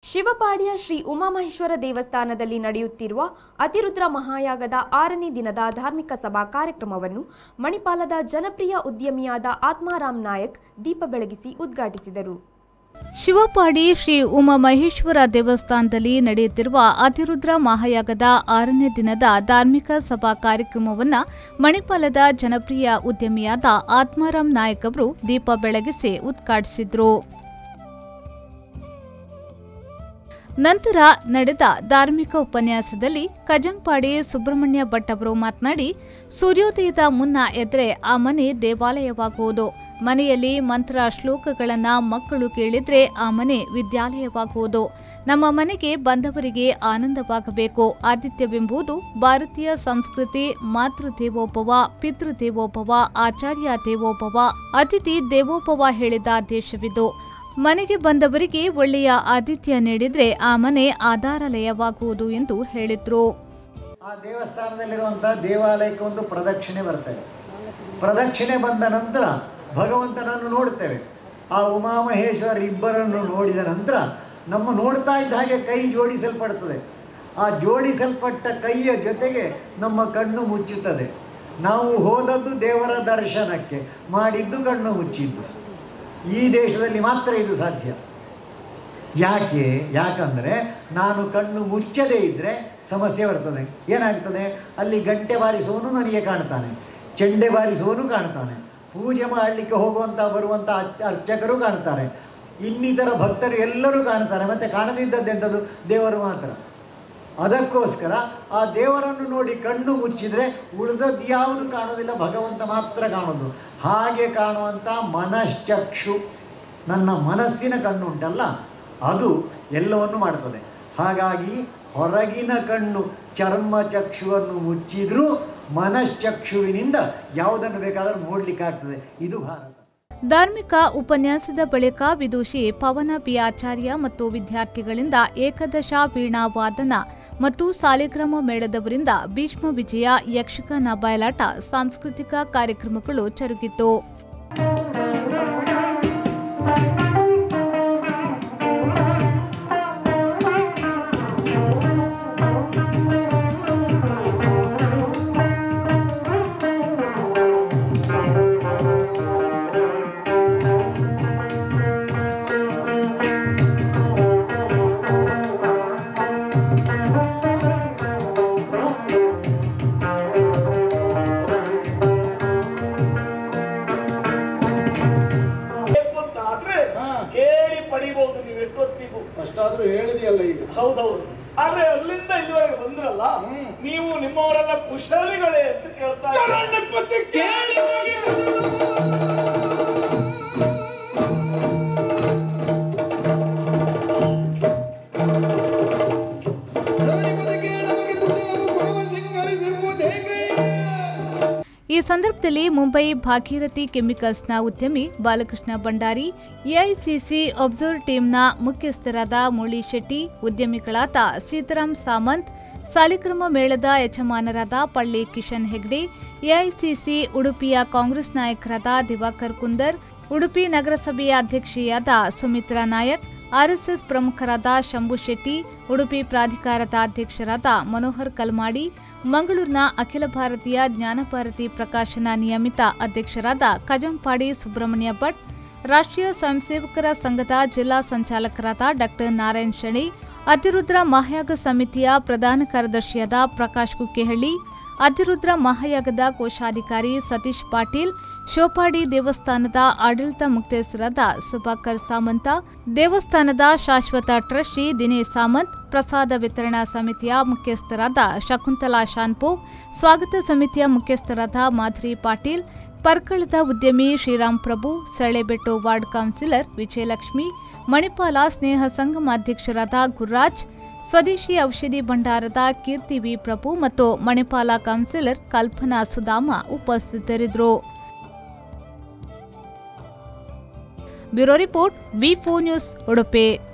ಶಿವಪಾಡಿಯ ಶ್ರೀ ಉಮಾಮಹೇಶ್ವರ ದೇವಸ್ಥಾನದಲ್ಲಿ ನಡೆಯುತ್ತಿರುವ ಅತಿರುದ್ರ ಮಹಾಯಾಗದ ಆರನೇ ದಿನದ ಧಾರ್ಮಿಕ ಸಭಾ ಕಾರ್ಯಕ್ರಮವನ್ನು ಮಣಿಪಾಲದ ಜನಪ್ರಿಯ ಉದ್ಯಮಿಯಾದ ಆತ್ಮಾರಾಮ್ ನಾಯಕ್ ದೀಪ ಬೆಳಗಿಸಿ ಉದ್ಘಾಟಿಸಿದರು ಶಿವಪಾಡಿ ಶ್ರೀ ಉಮಾಮಹೇಶ್ವರ ದೇವಸ್ಥಾನದಲ್ಲಿ ನಡೆಯುತ್ತಿರುವ ಅತಿರುದ್ರ ಮಹಾಯಾಗದ ಆರನೇ ದಿನದ ಧಾರ್ಮಿಕ ಸಭಾ ಕಾರ್ಯಕ್ರಮವನ್ನು ಮಣಿಪಾಲದ ಜನಪ್ರಿಯ ಉದ್ಯಮಿಯಾದ ಆತ್ಮಾರಾಮ್ ನಾಯಕ್ ಅವರು ದೀಪ ಬೆಳಗಿಸಿ ಉದ್ಘಾಟಿಸಿದ್ರು ನಂತರ ನಡೆದ ಧಾರ್ಮಿಕ ಉಪನ್ಯಾಸದಲ್ಲಿ ಕಜಂಪಾಡಿ ಸುಬ್ರಹ್ಮಣ್ಯ ಭಟ್ ಅವರು ಮಾತನಾಡಿ ಸೂರ್ಯೋದಯದ ಮುನ್ನ ಎದ್ರೆ ಆ ಮನೆ ದೇವಾಲಯವಾಗುವುದು ಮನೆಯಲ್ಲಿ ಮಂತ್ರ ಶ್ಲೋಕಗಳನ್ನ ಮಕ್ಕಳು ಕೇಳಿದ್ರೆ ಆ ಮನೆ ವಿದ್ಯಾಲಯವಾಗುವುದು ನಮ್ಮ ಮನೆಗೆ ಬಂದವರಿಗೆ ಆನಂದವಾಗಬೇಕು ಆದಿತ್ಯವೆಂಬುದು ಭಾರತೀಯ ಸಂಸ್ಕೃತಿ ಮಾತೃ ದೇವೋಭವ ಪಿತೃ ದೇವೋಭವ ಆಚಾರ್ಯ ದೇವೋಭವ ಅತಿಥಿ ದೇವೋಭವ ಹೇಳಿದ ದೇಶವಿದು ಮನೆಗೆ ಬಂದವರಿಗೆ ಒಳ್ಳೆಯ ಆತಿಥ್ಯ ನೀಡಿದ್ರೆ ಆ ಮನೆ ಆಧಾರಾಲಯವಾಗುವುದು ಎಂದು ಹೇಳಿದ್ರು ಆ ದೇವಸ್ಥಾನದಲ್ಲಿರುವಂಥ ದೇವಾಲಯಕ್ಕೆ ಒಂದು ಪ್ರದಕ್ಷಿಣೆ ಬರ್ತದೆ ಪ್ರದಕ್ಷಿಣೆ ಬಂದ ನಂತರ ಭಗವಂತನನ್ನು ನೋಡ್ತೇವೆ ಆ ಉಮಾಮಹೇಶ್ವರ ಇಬ್ಬರನ್ನು ನೋಡಿದ ನಂತರ ನಮ್ಮ ನೋಡ್ತಾ ಇದ್ದ ಹಾಗೆ ಕೈ ಜೋಡಿಸಲ್ಪಡ್ತದೆ ಆ ಜೋಡಿಸಲ್ಪಟ್ಟ ಕೈಯ ಜೊತೆಗೆ ನಮ್ಮ ಕಣ್ಣು ಮುಚ್ಚುತ್ತದೆ ನಾವು ಹೋದದ್ದು ದೇವರ ದರ್ಶನಕ್ಕೆ ಮಾಡಿದ್ದು ಕಣ್ಣು ಮುಚ್ಚಿದ್ದು ಈ ದೇಶದಲ್ಲಿ ಮಾತ್ರ ಇದು ಸಾಧ್ಯ ಯಾಕೆ ಯಾಕಂದರೆ ನಾನು ಕಣ್ಣು ಮುಚ್ಚದೇ ಇದ್ದರೆ ಸಮಸ್ಯೆ ಬರ್ತದೆ ಏನಾಗ್ತದೆ ಅಲ್ಲಿ ಗಂಟೆ ಬಾರಿಸುವನು ನನಗೆ ಕಾಣ್ತಾನೆ ಚೆಂಡೆ ಬಾರಿಸುವನು ಕಾಣ್ತಾನೆ ಪೂಜೆ ಮಾಡಲಿಕ್ಕೆ ಹೋಗುವಂಥ ಬರುವಂಥ ಅರ್ಚ- ಅರ್ಚಕರು ಕಾಣ್ತಾರೆ ಇನ್ನಿತರ ಭಕ್ತರು ಎಲ್ಲರೂ ಕಾಣ್ತಾರೆ ಮತ್ತು ಕಾಣದಿದ್ದದ್ದೆಂಥದ್ದು ದೇವರು ಮಾತ್ರ ಅದಕ್ಕೋಸ್ಕರ ಆ ದೇವರನ್ನು ನೋಡಿ ಕಣ್ಣು ಮುಚ್ಚಿದರೆ ಉಳಿದದ್ದು ಯಾವುದು ಕಾಣೋದಿಲ್ಲ ಭಗವಂತ ಮಾತ್ರ ಕಾಣೋದು ಹಾಗೆ ಕಾಣುವಂಥ ಮನಶ್ಚಕ್ಷು ನನ್ನ ಮನಸ್ಸಿನ ಕಣ್ಣು ಉಂಟಲ್ಲ ಅದು ಎಲ್ಲವನ್ನು ಮಾಡ್ತದೆ ಹಾಗಾಗಿ ಹೊರಗಿನ ಕಣ್ಣು ಚರ್ಮ ಚಕ್ಷುವನ್ನು ಮುಚ್ಚಿದ್ರೂ ಮನಶ್ಚಕ್ಷುವಿನಿಂದ ಯಾವುದನ್ನು ಬೇಕಾದರೂ ನೋಡಲಿಕ್ಕಾಗ್ತದೆ ಇದು ಭಾರತ ಧಾರ್ಮಿಕ ಉಪನ್ಯಾಸದ ಬಳಿಕ ವಿದೂಷಿ ಪವನ ಬಿ ಆಚಾರ್ಯ ಮತ್ತು ವಿದ್ಯಾರ್ಥಿಗಳಿಂದ ಏಕದಶ ವೀಣಾ ವಾದನ ಮತ್ತು ಸಾಲಿಗ್ರಾಮ ಮೇಳದವರಿಂದ ಭೀಷ್ಮ ವಿಜಯ ಯಕ್ಷಗಾನ ಬಯಲಾಟ ಸಾಂಸ್ಕೃತಿಕ ಕಾರ್ಯಕ್ರಮಗಳು ಜರುಗಿತು ಎಷ್ಟೊತ್ತಾದ್ರೆ ಕೇಳಿ ಪಡಿಬಹುದು ನೀವು ಎಷ್ಟೊತ್ತಿಗೂ ಅಷ್ಟಾದ್ರೂ ಹೇಳಿದೆಯಲ್ಲ ಈಗ ಹೌದೌದು ಆದ್ರೆ ಅಲ್ಲಿಂದ ಇಲ್ಲಿವರೆಗೆ ಬಂದ್ರಲ್ಲ ನೀವು ನಿಮ್ಮವರೆಲ್ಲ ಕುಶಲಿಗಳೇ ಅಂತ ಕೇಳ್ತಾ ಇದ್ದಾರೆ. ಈ ಸಂದರ್ಭದಲ್ಲಿ ಮುಂಬೈ ಭಾಗೀರಥಿ ಕೆಮಿಕಲ್ಸ್ನ ಉದ್ಯಮಿ ಬಾಲಕೃಷ್ಣ ಭಂಡಾರಿ ಎಐಸಿಸಿ ಅಬ್ಸರ್ವ್ ಟೀಮ್ನ ಮುಖ್ಯಸ್ಥರಾದ ಮುರಳಿ ಶೆಟ್ಟಿ ಉದ್ಯಮಿಗಳಾದ ಸೀತಾರಾಮ್ ಸಾಮಂತ್ ಸಾಲಿಗ್ರಾಮ ಮೇಳದ ಯಜಮಾನರಾದ ಪಳ್ಳಿ ಕಿಶನ್ ಹೆಗ್ಡೆ ಎಐಸಿಸಿ ಉಡುಪಿಯ ಕಾಂಗ್ರೆಸ್ ನಾಯಕರಾದ ದಿವಾಕರ್ ಕುಂದರ್ ಉಡುಪಿ ನಗರಸಭೆಯ ಅಧ್ಯಕ್ಷೆಯಾದ ಸುಮಿತ್ರಾ ನಾಯಕ್ ಆರ್ಎಸ್ಎಸ್ ಪ್ರಮುಖರಾದ ಶಂಭು ಶೆಟ್ಟಿ ಉಡುಪಿ ಪ್ರಾಧಿಕಾರದ ಅಧ್ಯಕ್ಷರಾದ ಮನೋಹರ್ ಕಲ್ಮಾಡಿ ಮಂಗಳೂರಿನ ಅಖಿಲ ಭಾರತೀಯ ಜ್ಞಾನಭಾರತಿ ಪ್ರಕಾಶನ ನಿಯಮಿತ ಅಧ್ಯಕ್ಷರಾದ ಕಜಂಪಾಡಿ ಸುಬ್ರಹ್ಮಣ್ಯ ಭಟ್ ರಾಷ್ಟ್ರೀಯ ಸ್ವಯಂ ಸೇವಕರ ಸಂಘದ ಜಿಲ್ಲಾ ಸಂಚಾಲಕರಾದ ಡಾಕ್ಟರ್ ನಾರಾಯಣ್ ಶಣಿ ಅತಿರುದ್ರ ಮಹಾಯಾಗ ಸಮಿತಿಯ ಪ್ರಧಾನ ಕಾರ್ಯದರ್ಶಿಯಾದ ಪ್ರಕಾಶ್ ಕುಕ್ಕೆಹಳ್ಳಿ ಅತಿರುದ್ರ ಮಹಾಯಾಗದ ಕೋಶಾಧಿಕಾರಿ ಸತೀಶ್ ಪಾಟೀಲ್ ಶೋಪಾಡಿ ದೇವಸ್ಥಾನದ ಆಡಳಿತ ಮುಖ್ಯಸ್ಥರಾದ ಸುಭಾಕರ್ ಸಾಮಂತ ದೇವಸ್ಥಾನದ ಶಾಶ್ವತ ಟ್ರಸ್ಟಿ ದಿನೇಶ್ ಸಾಮಂತ್ ಪ್ರಸಾದ ವಿತರಣಾ ಸಮಿತಿಯ ಮುಖ್ಯಸ್ಥರಾದ ಶಕುಂತಲಾ ಶಾನ್ಪು ಸ್ವಾಗತ ಸಮಿತಿಯ ಮುಖ್ಯಸ್ಥರಾದ ಮಾಧುರಿ ಪಾಟೀಲ್ ಪರ್ಕಳದ ಉದ್ಯಮಿ ಶ್ರೀರಾಮ್ ಪ್ರಭು ಸಳೆಬೆಟ್ಟು ವಾರ್ಡ್ ಕೌನ್ಸಿಲರ್ ವಿಜಯಲಕ್ಷ್ಮಿ ಮಣಿಪಾಲ ಸ್ನೇಹ ಸಂಗಮ ಅಧ್ಯಕ್ಷರಾದ ಗುರುರಾಜ್ ಸ್ವದೇಶಿ ಔಷಧಿ ಭಂಡಾರದ ಕೀರ್ತಿ ವಿ ಪ್ರಭು ಮತ್ತು ಮಣಿಪಾಲ ಕೌನ್ಸಿಲರ್ ಕಲ್ಪನಾ ಸುಧಾಮ ಉಪಸ್ಥಿತರಿದ್ದರು bureau report V four news Udupi